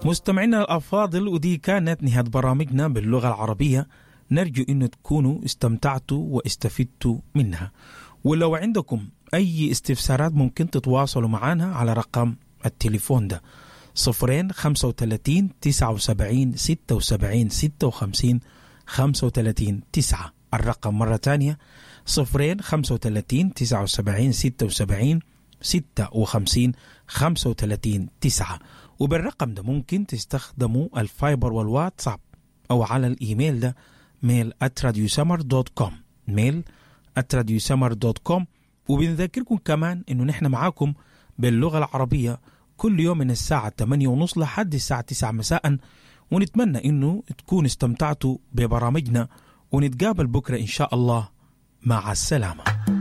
مستمعينا الأفاضل ودي كانت نهاية برامجنا باللغة العربية نرجو أن تكونوا استمتعتوا واستفدتوا منها ولو عندكم أي استفسارات ممكن تتواصلوا معنا على رقم التليفون ده صفرين خمسة وتلاتين تسعة وسبعين ستة وسبعين ستة وخمسين خمسة وتلاتين تسعة الرقم مرة تانية صفرين خمسة وتلاتين تسعة وسبعين ستة وسبعين ستة وخمسين خمسة وتلاتين تسعة وبالرقم ده ممكن تستخدموا الفايبر والواتساب أو على الإيميل ده ميل اتراديوسمر دوت كوم ميل اتراديوسمر دوت كوم وبنذكركم كمان إنه نحن معاكم باللغة العربية كل يوم من الساعة 8 ونص لحد الساعة 9 مساء ونتمنى إنه تكون استمتعتوا ببرامجنا ونتقابل بكرة إن شاء الله مع السلامة